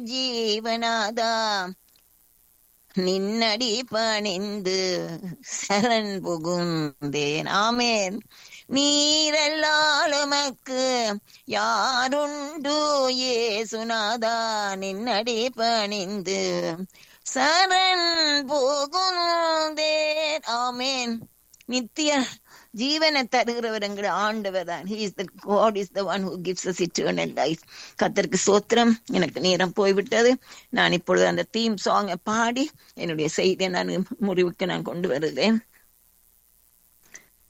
ஜீவனாதா நின்னடி பணிந்து சரண் புகுந்தேன் ஆமேன் நீரல்லாளுமக்கு யாருண்டு ஏசுநாதா நின்னடி பணிந்து சரண் புகுந்தேன் ஆமேன் நித்திய ஜீவனை தருகிறவர் என்கிற ஆண்டவர் தான் he is the God is the one who gives us eternal life கத்தருக்கு சோத்திரம் எனக்கு நேரம் போய்விட்டது நான் இப்பொழுது அந்த தீம் சாங்கை பாடி என்னுடைய செய்தியை நான் முடிவுக்கு நான் கொண்டு வருகிறேன்